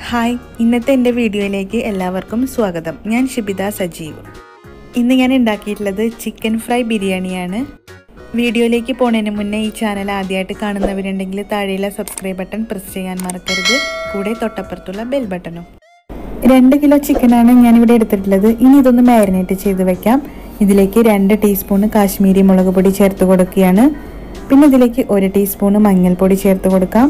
hi ഇന്നത്തെ എൻ്റെ വീഡിയോയിലേക്ക് എല്ലാവർക്കും സ്വാഗതം ഞാൻ ഷിബിത സജീവ് ഇന്ന് ഞാൻ ഉണ്ടാക്കിയിട്ടുള്ളത് ചിക്കൻ ഫ്രൈ ബിരിയാണിയാണ് വീഡിയോയിലേക്ക് പോണതിന് മുന്നേ ഈ ചാനൽ ആദ്യമായിട്ട് കാണുന്നവരുണ്ടെങ്കിൽ താഴെയുള്ള സബ്സ്ക്രൈബ് ബട്ടൺ പ്രസ് ചെയ്യാൻ മറക്കരുത് കൂടെ തൊട്ടപ്പുറത്തുള്ള ബെൽ ബട്ടണും രണ്ട് കിലോ ചിക്കനാണ് ഞാനിവിടെ എടുത്തിട്ടുള്ളത് ഇനി ഇതൊന്ന് മാരിനേറ്റ് ചെയ്ത് വെക്കാം ഇതിലേക്ക് രണ്ട് ടീസ്പൂണ് കാശ്മീരി മുളക് പൊടി ചേർത്ത് കൊടുക്കുകയാണ് പിന്നെ ഇതിലേക്ക് ഒരു ടീസ്പൂണ് മഞ്ഞൾപ്പൊടി ചേർത്ത് കൊടുക്കാം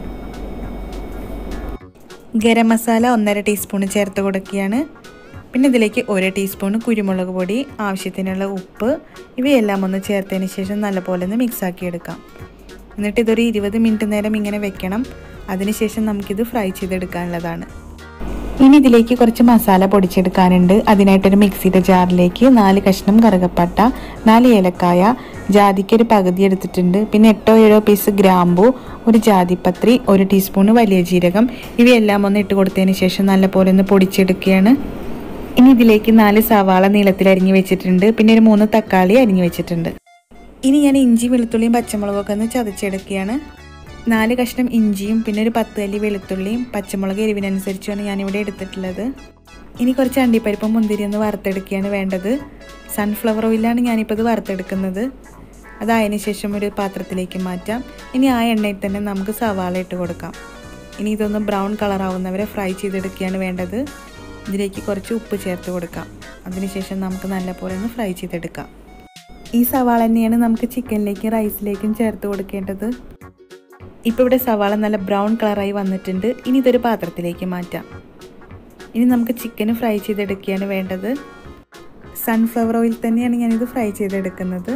ഗരം മസാല ഒന്നര ടീസ്പൂൺ ചേർത്ത് കൊടുക്കുകയാണ് പിന്നെ ഇതിലേക്ക് ഒരു ടീസ്പൂൺ കുരുമുളക് പൊടി ആവശ്യത്തിനുള്ള ഉപ്പ് ഇവയെല്ലാം ഒന്ന് ചേർത്തതിന് ശേഷം നല്ലപോലെ ഒന്ന് മിക്സാക്കി എടുക്കാം എന്നിട്ട് ഇതൊരു ഇരുപത് മിനിറ്റ് നേരം ഇങ്ങനെ വെക്കണം അതിനുശേഷം നമുക്കിത് ഫ്രൈ ചെയ്തെടുക്കാനുള്ളതാണ് ഇനി ഇതിലേക്ക് കുറച്ച് മസാല പൊടിച്ചെടുക്കാനുണ്ട് അതിനായിട്ടൊരു മിക്സിയുടെ ജാറിലേക്ക് നാല് കഷ്ണം കറുകപ്പട്ട നാല് ഏലക്കായ ജാതിക്ക് ഒരു പകുതി എടുത്തിട്ടുണ്ട് പിന്നെ എട്ടോ ഏഴോ പീസ് ഗ്രാമ്പു ഒരു ജാതിപത്രി ഒരു ടീസ്പൂണ് വലിയ ജീരകം ഇവയെല്ലാം ഒന്ന് ഇട്ട് കൊടുത്തതിന് ശേഷം നല്ലപോലെ ഒന്ന് പൊടിച്ചെടുക്കുകയാണ് ഇനി ഇതിലേക്ക് നാല് സവാള നീളത്തിൽ അരിഞ്ഞു വെച്ചിട്ടുണ്ട് പിന്നെ ഒരു മൂന്ന് തക്കാളി അരിഞ്ഞു വെച്ചിട്ടുണ്ട് ഇനി ഞാൻ ഇഞ്ചി വെളുത്തുള്ളിയും പച്ചമുളകൊക്കെ ഒന്ന് ചതച്ചെടുക്കുകയാണ് നാല് കഷ്ണം ഇഞ്ചിയും പിന്നെ ഒരു പത്ത് അല്ലി വെളുത്തുള്ളിയും പച്ചമുളക് എരിവിനനുസരിച്ചാണ് ഞാനിവിടെ എടുത്തിട്ടുള്ളത് ഇനി കുറച്ച് അണ്ടിപ്പരിപ്പും മുന്തിരി ഒന്ന് വറുത്തെടുക്കുകയാണ് വേണ്ടത് സൺഫ്ലവർ ഓയിലാണ് ഞാനിപ്പോൾ ഇത് വറുത്തെടുക്കുന്നത് അതായതിനു ശേഷം ഒരു പാത്രത്തിലേക്ക് മാറ്റാം ഇനി ആ എണ്ണയിൽ തന്നെ നമുക്ക് സവാള ഇട്ട് കൊടുക്കാം ഇനി ഇതൊന്ന് ബ്രൗൺ കളർ ആവുന്നവരെ ഫ്രൈ ചെയ്തെടുക്കുകയാണ് വേണ്ടത് ഇതിലേക്ക് കുറച്ച് ഉപ്പ് ചേർത്ത് കൊടുക്കാം അതിനുശേഷം നമുക്ക് നല്ലപോലെ ഒന്ന് ഫ്രൈ ചെയ്തെടുക്കാം ഈ സവാള തന്നെയാണ് നമുക്ക് ചിക്കനിലേക്കും റൈസിലേക്കും ചേർത്ത് കൊടുക്കേണ്ടത് ഇപ്പോൾ ഇവിടെ സവാള നല്ല ബ്രൗൺ കളറായി വന്നിട്ടുണ്ട് ഇനി ഇതൊരു പാത്രത്തിലേക്ക് മാറ്റാം ഇനി നമുക്ക് ചിക്കൻ ഫ്രൈ ചെയ്തെടുക്കുകയാണ് വേണ്ടത് സൺഫ്ലവർ ഓയിൽ തന്നെയാണ് ഞാനിത് ഫ്രൈ ചെയ്തെടുക്കുന്നത്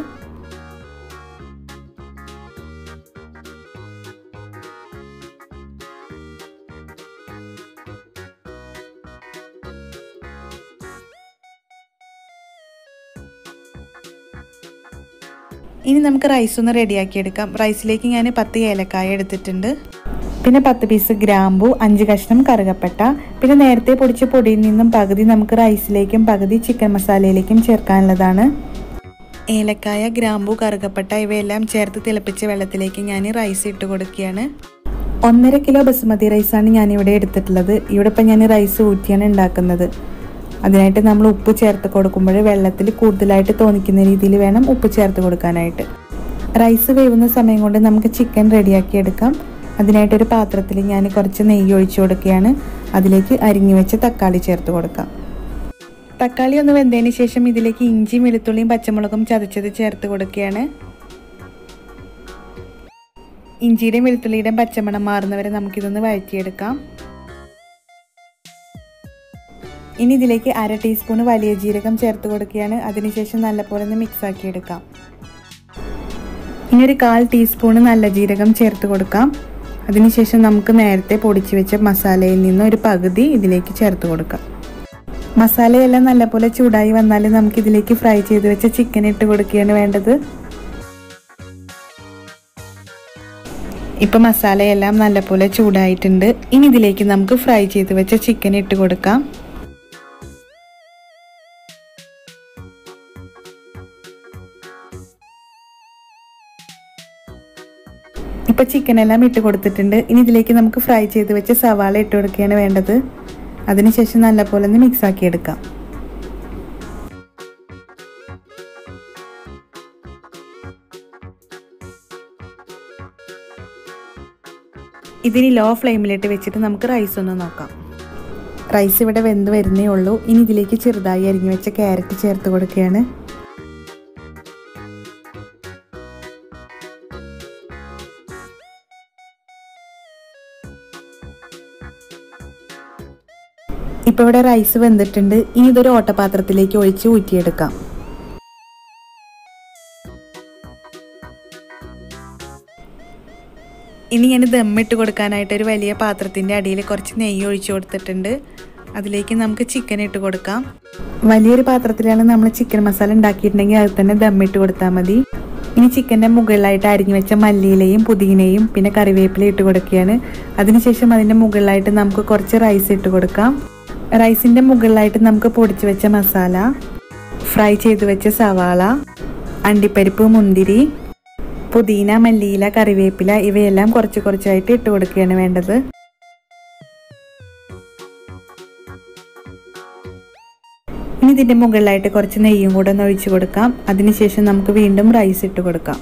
ഇനി നമുക്ക് റൈസ് ഒന്ന് റെഡിയാക്കി എടുക്കാം റൈസിലേക്ക് ഞാൻ പത്ത് ഏലക്കായ എടുത്തിട്ടുണ്ട് പിന്നെ പത്ത് പീസ് ഗ്രാമ്പു അഞ്ച് കഷ്ണം കറുകപ്പട്ട പിന്നെ നേരത്തെ പൊടിച്ച പൊടിയിൽ നിന്നും പകുതി നമുക്ക് റൈസിലേക്കും പകുതി ചിക്കൻ മസാലയിലേക്കും ചേർക്കാനുള്ളതാണ് ഏലക്കായ ഗ്രാമ്പു കറുകപ്പട്ട ഇവയെല്ലാം ചേർത്ത് തിളപ്പിച്ച വെള്ളത്തിലേക്ക് ഞാൻ റൈസ് ഇട്ട് കൊടുക്കുകയാണ് ഒന്നര കിലോ ബസുമതി റൈസാണ് ഞാനിവിടെ എടുത്തിട്ടുള്ളത് ഇവിടെ ഇപ്പം ഞാൻ റൈസ് ഊറ്റിയാണ് ഉണ്ടാക്കുന്നത് അതിനായിട്ട് നമ്മൾ ഉപ്പ് ചേർത്ത് കൊടുക്കുമ്പോൾ വെള്ളത്തിൽ കൂടുതലായിട്ട് തോന്നിക്കുന്ന രീതിയിൽ വേണം ഉപ്പ് ചേർത്ത് കൊടുക്കാനായിട്ട് റൈസ് വേവുന്ന സമയം കൊണ്ട് നമുക്ക് ചിക്കൻ റെഡിയാക്കി എടുക്കാം അതിനായിട്ടൊരു പാത്രത്തിൽ ഞാൻ കുറച്ച് നെയ്യ് ഒഴിച്ചു കൊടുക്കുകയാണ് അതിലേക്ക് അരിഞ്ഞു വെച്ച് തക്കാളി ചേർത്ത് കൊടുക്കാം തക്കാളി ഒന്ന് വെന്തതിന് ശേഷം ഇതിലേക്ക് ഇഞ്ചിയും വെളുത്തുള്ളിയും പച്ചമുളകും ചതച്ചത് ചേർത്ത് കൊടുക്കുകയാണ് ഇഞ്ചിയുടെയും വെളുത്തുള്ളിയുടെയും പച്ചമണം മാറുന്നവരെ നമുക്കിതൊന്ന് വഴറ്റിയെടുക്കാം ഇനി ഇതിലേക്ക് അര ടീസ്പൂൺ വലിയ ജീരകം ചേർത്ത് കൊടുക്കുകയാണ് അതിനുശേഷം നല്ലപോലെ ഒന്ന് മിക്സ് ആക്കി എടുക്കാം ഇനി ഒരു കാൽ ടീസ്പൂൺ നല്ല ജീരകം ചേർത്ത് കൊടുക്കാം അതിനുശേഷം നമുക്ക് നേരത്തെ പൊടിച്ചു വെച്ച മസാലയിൽ നിന്ന് ഒരു പകുതി ഇതിലേക്ക് ചേർത്ത് കൊടുക്കാം മസാലയെല്ലാം നല്ലപോലെ ചൂടായി വന്നാൽ നമുക്ക് ഇതിലേക്ക് ഫ്രൈ ചെയ്ത് വെച്ച ചിക്കൻ ഇട്ട് കൊടുക്കുകയാണ് വേണ്ടത് ഇപ്പം മസാലയെല്ലാം നല്ലപോലെ ചൂടായിട്ടുണ്ട് ഇനി ഇതിലേക്ക് നമുക്ക് ഫ്രൈ ചെയ്ത് വെച്ച ചിക്കൻ ഇട്ട് കൊടുക്കാം ഇപ്പോൾ ചിക്കൻ എല്ലാം ഇട്ട് കൊടുത്തിട്ടുണ്ട് ഇനി ഇതിലേക്ക് നമുക്ക് ഫ്രൈ ചെയ്ത് വെച്ച് സവാള ഇട്ട് കൊടുക്കുകയാണ് വേണ്ടത് അതിനുശേഷം നല്ലപോലെ ഒന്ന് മിക്സ് ആക്കി എടുക്കാം ഇതിനി ലോ ഫ്ലെയിമിലിട്ട് വെച്ചിട്ട് നമുക്ക് റൈസ് ഒന്ന് നോക്കാം റൈസ് ഇവിടെ വെന്ത് വരുന്നേ ഉള്ളൂ ഇനി ഇതിലേക്ക് ചെറുതായി അരിഞ്ഞു വെച്ച ക്യാരറ്റ് ചേർത്ത് കൊടുക്കുകയാണ് ഇപ്പോൾ ഇവിടെ റൈസ് വെന്തിട്ടുണ്ട് ഇനി ഇതൊരു ഓട്ടപാത്രത്തിലേക്ക് ഒഴിച്ച് ഊറ്റിയെടുക്കാം ഇനി ഞാൻ ദമ്മിട്ട് കൊടുക്കാനായിട്ട് ഒരു വലിയ പാത്രത്തിൻ്റെ അടിയിൽ കുറച്ച് നെയ്യ് ഒഴിച്ചു കൊടുത്തിട്ടുണ്ട് അതിലേക്ക് നമുക്ക് ചിക്കൻ ഇട്ട് കൊടുക്കാം വലിയൊരു പാത്രത്തിലാണ് നമ്മൾ ചിക്കൻ മസാല ഉണ്ടാക്കിയിട്ടുണ്ടെങ്കിൽ അത് തന്നെ ദമ്മിട്ട് കൊടുത്താൽ മതി ഇനി ചിക്കൻ്റെ മുകളിലായിട്ട് അരിഞ്ഞു വെച്ച മല്ലിയിലയും പുതിനയും പിന്നെ കറിവേപ്പില ഇട്ട് കൊടുക്കുകയാണ് അതിനുശേഷം അതിൻ്റെ മുകളിലായിട്ട് നമുക്ക് കുറച്ച് റൈസ് ഇട്ട് കൊടുക്കാം റൈസിൻ്റെ മുകളിലായിട്ട് നമുക്ക് പൊടിച്ചു വെച്ച മസാല ഫ്രൈ ചെയ്ത് വെച്ച സവാള അണ്ടിപ്പരിപ്പ് മുന്തിരി പുതിന മല്ലിയില കറിവേപ്പില ഇവയെല്ലാം കുറച്ച് കുറച്ചായിട്ട് ഇട്ട് കൊടുക്കുകയാണ് വേണ്ടത് ഇനി ഇതിൻ്റെ മുകളിലായിട്ട് കുറച്ച് നെയ്യും കൂടെ ഒന്ന് ഒഴിച്ച് കൊടുക്കാം അതിനുശേഷം നമുക്ക് വീണ്ടും റൈസ് ഇട്ട് കൊടുക്കാം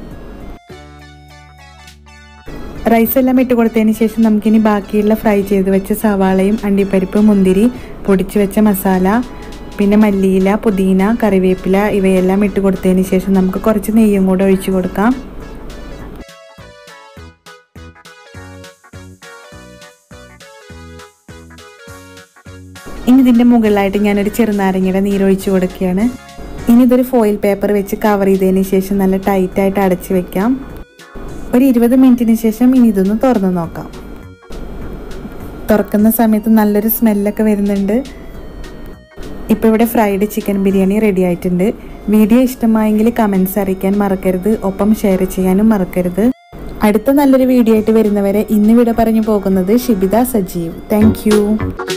റൈസ് എല്ലാം ഇട്ട് കൊടുത്തതിന് ശേഷം നമുക്കിനി ബാക്കിയുള്ള ഫ്രൈ ചെയ്ത് വെച്ച സവാളയും അണ്ടിപ്പരിപ്പ് മുന്തിരി പൊടിച്ച് വെച്ച മസാല പിന്നെ മല്ലിയില പുതിന കറിവേപ്പില ഇവയെല്ലാം ഇട്ട് കൊടുത്തതിന് ശേഷം നമുക്ക് കുറച്ച് നെയ്യും കൂടെ ഒഴിച്ച് കൊടുക്കാം ഇനി ഇതിൻ്റെ മുകളിലായിട്ട് ഞാനൊരു ചെറുനാരങ്ങയുടെ നീരൊഴിച്ച് കൊടുക്കുകയാണ് ഇനി ഇതൊരു ഫോയിൽ പേപ്പർ വെച്ച് കവർ ചെയ്തതിന് ശേഷം നല്ല ടൈറ്റായിട്ട് അടച്ച് വെക്കാം ഒരു ഇരുപത് മിനിറ്റിന് ശേഷം ഇനി ഇതൊന്ന് തുറന്ന് നോക്കാം തുറക്കുന്ന സമയത്ത് നല്ലൊരു സ്മെല്ലൊക്കെ വരുന്നുണ്ട് ഇപ്പോൾ ഇവിടെ ഫ്രൈഡ് ചിക്കൻ ബിരിയാണി റെഡി ആയിട്ടുണ്ട് വീഡിയോ ഇഷ്ടമായെങ്കിൽ കമൻസ് അറിയിക്കാൻ മറക്കരുത് ഒപ്പം ഷെയർ ചെയ്യാനും മറക്കരുത് അടുത്ത നല്ലൊരു വീഡിയോ ആയിട്ട് വരുന്നവരെ ഇന്ന് ഇവിടെ പറഞ്ഞു പോകുന്നത് ഷിബിത സജീവ് താങ്ക്